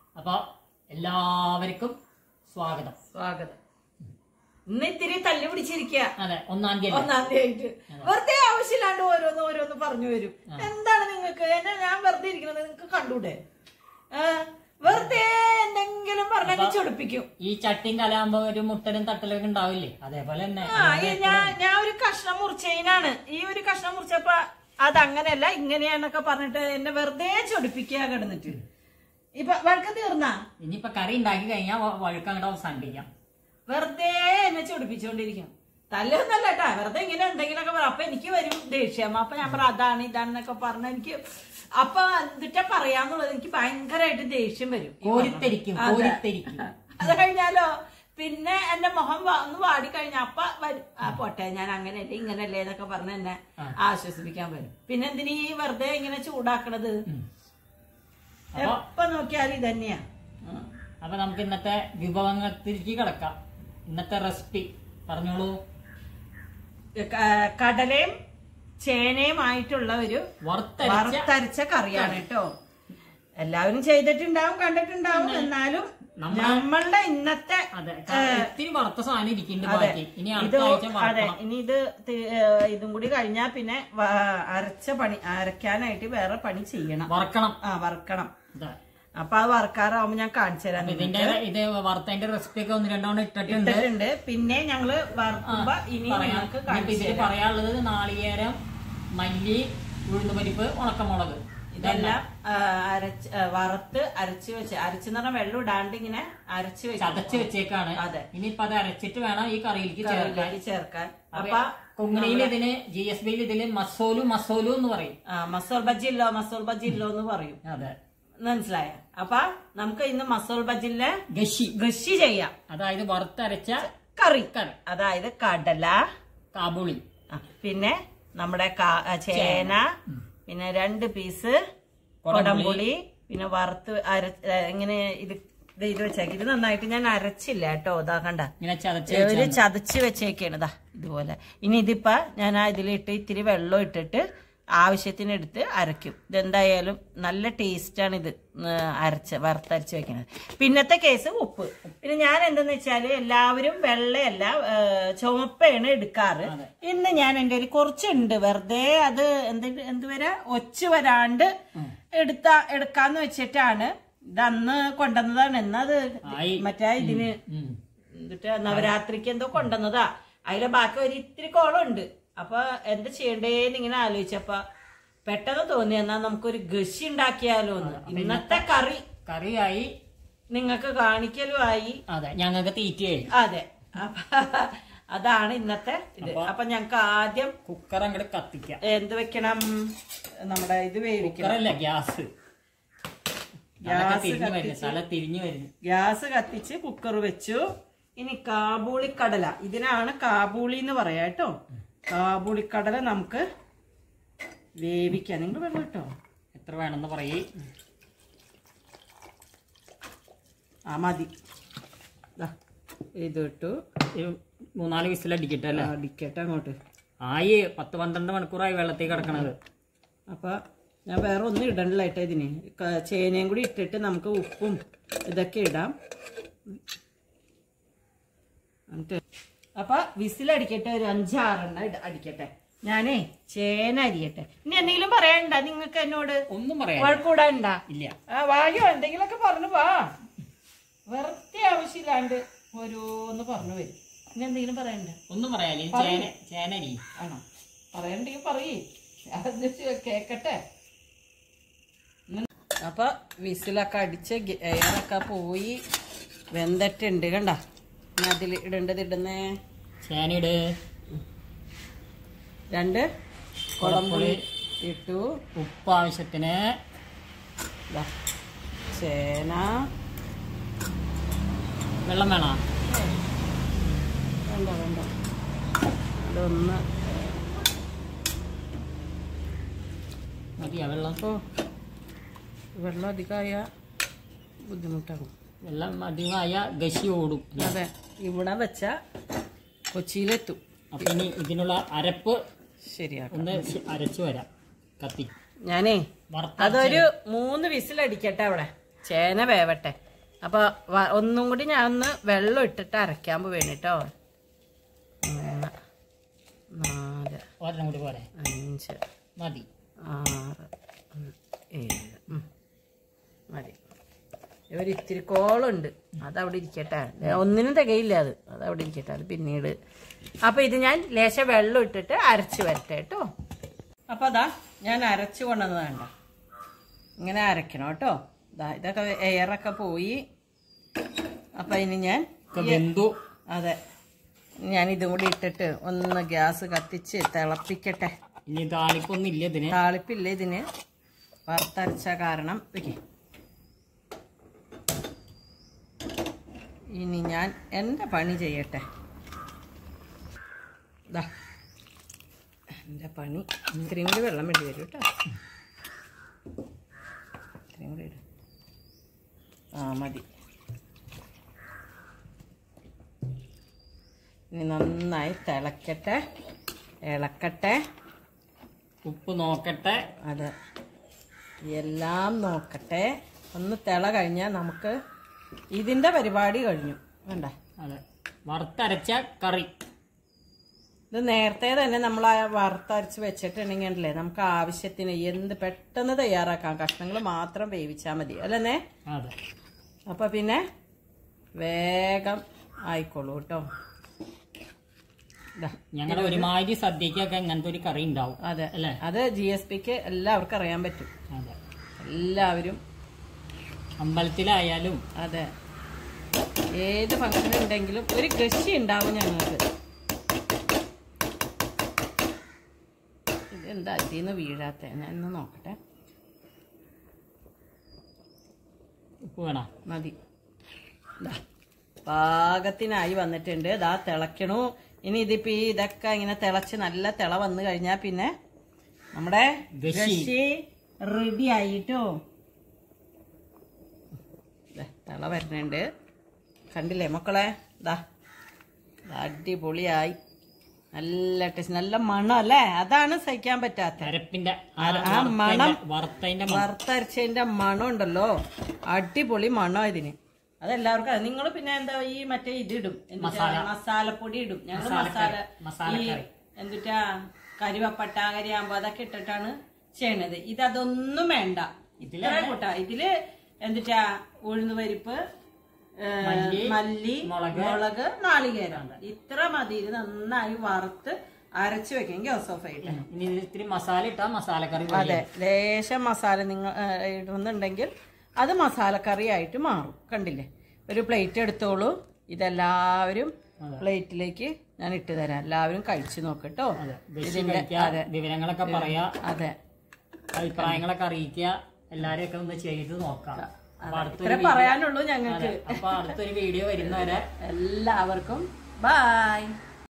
അപ്പൊ എല്ലാവർക്കും സ്വാഗതം സ്വാഗതം ഇന്ന് ഇത്തിരി തല്ലി പിടിച്ചിരിക്കുക അതെ ഒന്നാം തീയതി ഒന്നാം തീയതി വെറുതെ ആവശ്യമില്ലാണ്ട് ഓരോന്ന് ഓരോന്ന് പറഞ്ഞു വരും എന്താണ് നിങ്ങൾക്ക് എന്നെ ഞാൻ വെറുതെ ഇരിക്കുന്നത് നിങ്ങൾക്ക് കണ്ടൂടെ ഏ? വെറുതെ എന്തെങ്കിലും പറഞ്ഞാൽ ചൊടിപ്പിക്കും ഈ ചട്ടിയും കലാകുമ്പോ ഒരു മുട്ടലും തട്ടലൊക്കെ ഉണ്ടാവില്ലേ അതേപോലെ തന്നെ ആ ഈ ഞാൻ ഞാൻ ഒരു കഷ്ണം മുറിച്ചതിനാണ് ഈ ഒരു കഷ്ണം മുറിച്ചപ്പോ അതങ്ങനെയല്ല ഇങ്ങനെയാന്നൊക്കെ പറഞ്ഞിട്ട് എന്നെ വെറുതെ ചൊടിപ്പിക്കുക കിടന്നിട്ട് ഇപ്പൊ വഴക്കം തീർന്നാ ഇനിയിപ്പൊ കറി ഉണ്ടാക്കി കഴിഞ്ഞാൽ വഴുക്ക് അങ്ങോട്ട് അവസാനിപ്പിക്കാം വെറുതെ എന്നെ ചൊടിപ്പിച്ചുകൊണ്ടിരിക്കും തല്ലൊന്നല്ല കേട്ടാ വെറുതെ ഇങ്ങനെ എന്തെങ്കിലുമൊക്കെ പറ അപ്പൊ എനിക്ക് വരും ദേഷ്യം അപ്പൊ ഞാൻ പറ അതാണ് ഇതാണെന്നൊക്കെ പറഞ്ഞ എനിക്ക് അപ്പൊ എന്തിട്ടാ പറയാന്നുള്ളത് എനിക്ക് ഭയങ്കരമായിട്ട് ദേഷ്യം വരും ഈ കോരിത്തെരിക്കും അതെ. കോരിത്തെരിക്കും അത് കഴിഞ്ഞാലോ പിന്നെ എന്റെ മുഖം വാ- ഒന്ന് വാടി കഴിഞ്ഞ അപ്പ വരും ആ പോട്ടെ ഞാൻ അങ്ങനെയല്ലേ ഇങ്ങനല്ലേ എന്നൊക്കെ പറഞ്ഞ് എന്നെ ആശ്വസിപ്പിക്കാൻ വരും പിന്നെ എന്തിനീ വെറുതെ ഇങ്ങനെ ചൂടാക്കണത് അപ്പൊ എപ്പൊ നോക്കിയാലും ഇതന്നെയാ ഉം. അപ്പൊ നമുക്ക് ഇന്നത്തെ വിഭവങ്ങത്തിലേക്ക് കിടക്കാം ഇന്നത്തെ റെസിപ്പി പറഞ്ഞോളൂ ക- കടലയും ചേനയും ആയിട്ടുള്ള ഒരു വറുത്തരച്ച വറുത്തരച്ച കറിയാണ് കേട്ടോ എല്ലാവരും ചെയ്തിട്ടുണ്ടാവും കണ്ടിട്ടുണ്ടാവും എന്നാലും നമ്മളുടെ ഇന്നത്തെ അതെ ഇത്തിരി വറുത്ത സാധനം ഇരിക്കുന്നുണ്ട് അതെ ബാക്കി ഇനി ഇത് അടുത്ത ആഴ്ച അതെ വറക്കണം ഇനി ഇത് തി- ഏഹ് ഇതും കൂടി കഴിഞ്ഞാ പിന്നെ വ- അരച്ച പണി അരയ്ക്കാനായിട്ട് വേറെ പണി ചെയ്യണം വറക്കണം ആ വറുക്കണം അതെ അപ്പൊ അത് വറുക്കാറാവുമ്പോ ഞാൻ കാണിച്ചു തരാം അപ്പൊ ഇതിന്റെ ഇത് വറുത്തതിന്റെ റെസിപ്പി ഒക്കെ ഒന്ന് രണ്ടോണം ഇട്ടിട്ടുണ്ട് ഇട്ടിട്ടുണ്ട് പിന്നെ ഞങ്ങള് വറുക്കുമ്പോ ഇനി പറയാം നിങ്ങൾക്ക് ഇനിയിപ്പോ കാണിച്ചു ഇതിൽ പറയാനുള്ളത് നാളികേരം മല്ലി ഉഴുന്നുപരിപ്പ് ഉണക്കമുളക് ഇതെല്ലാം ആ, അരച്ച് ആ, വറുത്ത് അരച്ച് വെച്ച് അരച്ചെന്ന് പറഞ്ഞാൽ വെള്ളം ഇടാണ്ട് ഇങ്ങനെ അരച്ച് വെച്ച് ചതച്ച് വെച്ചേക്കാണ് അതെ. ഇനിയിപ്പോ അത് അരച്ചിട്ട് വേണം ഈ കറിയിലേക്ക് ചേർക്കാൻ കറിയിലേക്ക് ചേർക്കാൻ അപ്പൊ കൊങ്ങണിയിൽ ഇതിന് ജി എസ് ബിയിൽ ഇതില് മസോലു മസോലു എന്ന് പറയും ആ, മസോൾ ബജ്ജി ഇല്ലോ മസോൾ ബജ്ജി ഇല്ലോ എന്ന് പറയും അതെ മനസ്സിലായ അപ്പൊ നമുക്ക് ഇന്ന് മസോൾ ബജ്ജിലെ ഗഷി കൃഷി ചെയ്യാം അതായത് വറുത്തരച്ച കറി കറി അതായത് കടല കാബൂളി ആ, പിന്നെ നമ്മുടെ കാ- ആ, ചേന പിന്നെ രണ്ട് പീസ് കൊടംപുളി. കൊടംപുളി പിന്നെ വറുത്ത് അര ഏ, ഇങ്ങനെ ഇത് ഇത് ഇത് വെച്ചേക്ക് ഇത് നന്നായിട്ട് ഞാൻ അരച്ചില്ല കേട്ടോ ഇതാ കണ്ട ഇങ്ങനെ ചതച്ച് ഒരു ചതച്ച് വെച്ചേക്കാണ് ഇതാ ഇതുപോലെ ഇനി ഇതിപ്പോ ഞാൻ ആ ഇതിലിട്ട് ഇത്തിരി വെള്ളം ഇട്ടിട്ട് ആവശ്യത്തിന് എടുത്ത് അരയ്ക്കും ഇതെന്തായാലും നല്ല ടേസ്റ്റാണ് ഇത് ഏ, അരച്ച് വറുത്തരച്ച് വെക്കുന്നത് പിന്നത്തെ കേസ് ഉപ്പ് പിന്നെ ഞാൻ എന്തെന്ന് വെച്ചാൽ എല്ലാവരും വെള്ളയല്ല ഏ, ചുവപ്പയാണ് എടുക്കാറ് ഇന്ന് ഞാൻ എൻ്റെ ഒരു കുറച്ചുണ്ട് വെറുതെ അത് എന്ത് എന്ത് വരാ ഒച്ച വരാണ്ട് എടുത്ത എടുക്കാന്ന് വെച്ചിട്ടാണ് ഇത് അന്ന് കൊണ്ടുവന്നതാണ് എന്നത് ആയി. മറ്റേ ഇതിന് ഉം. എന്നിട്ട് നവരാത്രിക്ക് എന്തോ കൊണ്ടുവന്നതാ അതിലെ ബാക്കി ഒരു ഇത്തിരി കോളമുണ്ട് അപ്പൊ എന്താ ചെയ്യണ്ടേന്ന് ഇങ്ങനെ ആലോചിച്ചപ്പ പെട്ടെന്ന് തോന്നി എന്നാ നമുക്കൊരു ഗഷി ഉണ്ടാക്കിയാലോ എന്ന് ഇന്നത്തെ കറി കറിയായി നിങ്ങൾക്ക് കാണിക്കലും ആയി അതെ ഞങ്ങൾക്ക് തീറ്റയായി അതെ അപ്പൊ അതാണ് ഇന്നത്തെ ഇത് അപ്പൊ ഞങ്ങക്ക് ആദ്യം കുക്കർ അങ്ങോട്ട് കത്തിക്കാം എന്ത് വെക്കണം നമ്മുടെ ഇത് വേവിക്കണം കുക്കറല്ല ഗ്യാസ് ഗ്യാസ് തിരിഞ്ഞു വരുന്നു തല തിരിഞ്ഞു വരുന്നു ഗ്യാസ് കത്തിച്ച് കുക്കർ വെച്ചു ഇനി കാബൂളിക്കടല ഇതിനാണ് കാബൂളി എന്ന് പറയാ കേട്ടോ കാബൂളിക്കടല നമുക്ക് വേവിക്കാം നിങ്ങൾ വെള്ളം കേട്ടോ എത്ര വേണമെന്ന് പറയേ ആ മതി ദാ, ഇത് ഇട്ടു ഒരു മൂന്നാല് വിസിലടിക്കട്ടെ അല്ലേ അടിക്കട്ടെ അങ്ങോട്ട് ആയി പത്ത് പന്ത്രണ്ട് മണിക്കൂറായി വെള്ളത്തിൽ കിടക്കണത് അപ്പൊ ഞാൻ വേറെ ഒന്നും ഇടണില്ല കേട്ടോ ഇതിന് ക- ചേനയും കൂടി ഇട്ടിട്ട് നമുക്ക് ഉപ്പും ഇതൊക്കെ ഇടാം എന്നിട്ട് അപ്പൊ വിസിലടിക്കട്ടെ ഒരു അഞ്ചാറെണ്ണം ഇട- അടിക്കട്ടെ ഞാനേ ചേന അരിയട്ടെ ഇനി എന്തെങ്കിലും പറയാനുണ്ടോ നിങ്ങൾക്ക് എന്നോട് ഒന്നും പറയാം വഴക്കൂടാണ്ടാ ഇല്ല ആ വായോ എന്തെങ്കിലുമൊക്കെ പറഞ്ഞു വാ വെറുതെ ആവശ്യമില്ലാണ്ട് ഓരോന്ന് പറഞ്ഞു വരും ഇനി എന്തെങ്കിലും പറയണ്ട ഒന്നും പറയാല്ല ഈ ചേന ചേനരി ആണോ പറയണ്ടെങ്കിൽ പറയേ അത് കേക്കട്ടെ ഉം. അപ്പൊ വിസിലൊക്കെ അടിച്ച് ഗ- എയറൊക്കെ പോയി വെന്തിട്ടുണ്ട് കണ്ട ഇനി അതിൽ ഇടേണ്ടത് ഇടുന്നേ ചേനയിട് രണ്ട് കുടംപുളി ഇട്ടു ഉപ്പ് ആവശ്യത്തിന് ദാ, ചേന വെള്ളം വേണോ വേണ്ട വേണ്ട ഇതൊന്ന് മതിയാ വെള്ളം ഓ വെള്ളം അധികമായ ബുദ്ധിമുട്ടാകും വെള്ളം അധികമായ ഗശി ഓടും അതെ ഇവിടെ വെച്ച കൊച്ചിയിലെത്തും അപ്പൊ ഇനി ഇതിനുള്ള അരപ്പ് ശരിയാക്കാം ഒന്ന് അരച്ചു വരാം കത്തി ഞാനേ വറുത്ത അതൊരു മൂന്ന് വിസിലടിക്കട്ടെ അവിടെ ചേന വേവട്ടെ അപ്പോൾ ഒന്നും കൂടി ഞാൻ ഒന്ന് വെള്ളം ഇട്ടിട്ട് അരയ്ക്കാൻ പോവേണ് കേട്ടോ മൂന്ന് നാല് ഒരെണ്ണം കൂടി പോരെ അഞ്ച് മതി ആറ് ഉം, ഏഴ് ഉം. മതി ഒരു ഇത്തിരി കോളുണ്ട് അതവിടെ ഇരിക്കട്ടെ ഒന്നിനും തികയില്ല അത് അതവിടെ ഇരിക്കട്ടെ അത് പിന്നീട് അപ്പോൾ ഇത് ഞാൻ ലേശ വെള്ളം ഇട്ടിട്ട് അരച്ച് വരട്ടെ കേട്ടോ അപ്പോൾ അതാ ഞാൻ അരച്ച് കൊണ്ടുവന്നത് വേണ്ട ഇങ്ങനെ അരക്കണം കേട്ടോ ദാ ഇതൊക്കെ എയറൊക്കെ പോയി അപ്പം ഇനി ഞാൻ ഒക്കെ വെന്തു അതെ ഞാൻ ഇതും കൂടി ഇട്ടിട്ട് ഒന്ന് ഗ്യാസ് കത്തിച്ച് തിളപ്പിക്കട്ടെ ഇനി താളിപ്പൊന്നും ഇല്ല ഇതിന് താളിപ്പില്ല ഇതിന് വറുത്തരച്ച കാരണം വെക്കേ ഇനി ഞാൻ എൻ്റെ പണി ചെയ്യട്ടെ ദാ എൻ്റെ പണി ഇത്രയും കൂടി വെള്ളം വേണ്ടി വരും കേട്ടോ ഇത്രയും കൂടി ഇടും ആ മതി ഇനി നന്നായി തിളക്കട്ടെ ഇളക്കട്ടെ ഉപ്പ് നോക്കട്ടെ അതെ എല്ലാം നോക്കട്ടെ ഒന്ന് തിള കഴിഞ്ഞാൽ നമുക്ക് ഇതിൻ്റെ പരിപാടി കഴിഞ്ഞു വേണ്ട അതെ വറുത്തരച്ച കറി ഇത് നേരത്തെ തന്നെ നമ്മൾ ആ വറുത്തരച്ച് വെച്ചിട്ടുണ്ടെങ്കിൽ നമുക്ക് ആവശ്യത്തിന് എന്ത് പെട്ടെന്ന് തയ്യാറാക്കാം കഷ്ണങ്ങൾ മാത്രം വേവിച്ചാൽ മതി അല്ലേ അതെ അപ്പോൾ പിന്നെ വേഗം ആയിക്കോളൂ കേട്ടോ ഇതാ ഞങ്ങളുടെ ഒരുമാതിരി സദ്യക്കൊക്കെ ഇങ്ങനത്തെ ഒരു കറി ഉണ്ടാവും അതെ അല്ലേ അത് ജി എസ് പിക്ക് എല്ലാവർക്കും അറിയാൻ പറ്റും അതെ എല്ലാവരും അമ്പലത്തിലായാലും അതെ ഏത് ഫംഗ്ഷൻ ഉണ്ടെങ്കിലും ഒരു കൃഷി ഉണ്ടാവും ഞങ്ങൾക്ക് ഇതെന്താ അതിന്ന് വീഴാത്ത ഞാൻ ഒന്ന് നോക്കട്ടെ ഉപ്പ് വേണം മതി ദാ, പാകത്തിനായി വന്നിട്ടുണ്ട് ദാ തിളക്കണു ഇനി ഇതിപ്പോ ഈ ഇതൊക്കെ ഇങ്ങനെ തിളച്ച് നല്ല തിള വന്നു കഴിഞ്ഞാൽ പിന്നെ നമ്മുടെ ഗശി. റെഡി ആയിട്ടോ ദേ, തിള വരുന്നുണ്ട് കണ്ടില്ലേ മക്കളെ ദാ ദാ അടിപൊളിയായി നല്ല ടേസ്റ്റ് നല്ല മണം അല്ലേ അതാണ് സഹിക്കാൻ പറ്റാത്ത അരപ്പിന്റെ ആ ആ വറുത്തതിന്റെ- മണം. വറുത്തതിന്റെ മണം. വറുത്തരച്ചതിന്റെ മണം ഉണ്ടല്ലോ അടിപൊളി മണം ഇതിന് അതെല്ലാവർക്കും നിങ്ങൾ പിന്നെ എന്താ ഈ മറ്റേ ഇതിടും എന്നിട്ട് മസാല. മസാലപ്പൊടി ഇടും ഞങ്ങൾ മസാലക്കറി. മസാല ഈ മസാലക്കറി. എന്തുട്ടാ കരിവപ്പട്ട കരിയാമ്പോ അതൊക്കെ ഇട്ടിട്ടാണ് ചെയ്യണത് ഇതതൊന്നും വേണ്ട ഇതില് ഇത്ര കൂട്ടാ ഇതില് എന്തുട്ടാ ഉഴുന്ന് പരിപ്പ് ഏ, മല്ലി, മല്ലി മുളക്. മുളക് നാളികേരം ഇത്ര മതി ഇത് നന്നായി വറുത്ത് അരച്ചു വെക്കാം ഗ്യാസ് ഓഫ് ആയിട്ട് ഇനി ഇതിൽ ഇത്തിരി മസാല ഇട്ടാ മസാലക്കറി ready അതെ ആയി. ലേശം മസാല നിങ്ങൾ ഇടുന്നുണ്ടെങ്കിൽ അത് മസാലക്കറി ആയിട്ട് മാറും കണ്ടില്ലേ ഒരു പ്ലേറ്റ് എടുത്തോളൂ ഇതെല്ലാവരും അതെ. പ്ലേറ്റിലേക്ക് ഞാൻ ഇട്ട് തരാം എല്ലാവരും കഴിച്ചു നോക്കട്ടോ അതെ വെച്ച് ഇതിന്റെ കഴിക്കുക അതെ വിവരങ്ങളൊക്കെ പറയാ അതെ അഭിപ്രായങ്ങളൊക്കെ അറിയിക്കുക എല്ലാരെയൊക്കെ ഒന്ന് ചെയ്ത് നോക്കാം അപ്പൊ അടുത്തൊരു ഇത്ര പറയാനുള്ളൂ ഞങ്ങൾക്ക് അതെ, അപ്പൊ അടുത്തൊരു വീഡിയോ വരുന്നവരെ എല്ലാവർക്കും ബായ്